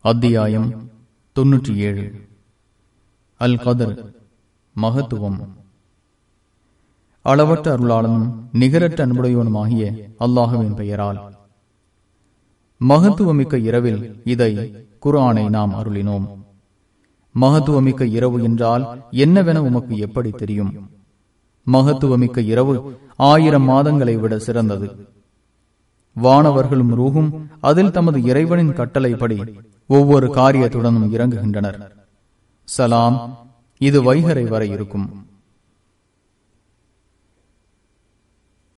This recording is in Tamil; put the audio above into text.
அத்தியாயம் தொன்னூற்றி ஏழு அல் கதர் மகத்துவம் அளவற்ற அருளாளனும் நிகரற்ற அன்புடையவனுமாகிய அல்லாஹுவின் பெயரால் மகத்துவமிக்க இரவில் இதை குர்ஆனை நாம் அருளினோம் மகத்துவமிக்க இரவு என்றால் என்னவென உமக்கு எப்படி தெரியும் மகத்துவமிக்க இரவு ஆயிரம் மாதங்களை விட சிறந்தது வானவர்களும் ரூகும் அதில் தமது இறைவனின் கட்டளைப்படி ஒவ்வொரு காரியத்துடனும் இறங்குகின்றனர் சலாம் இது வைகரை வரை இருக்கும்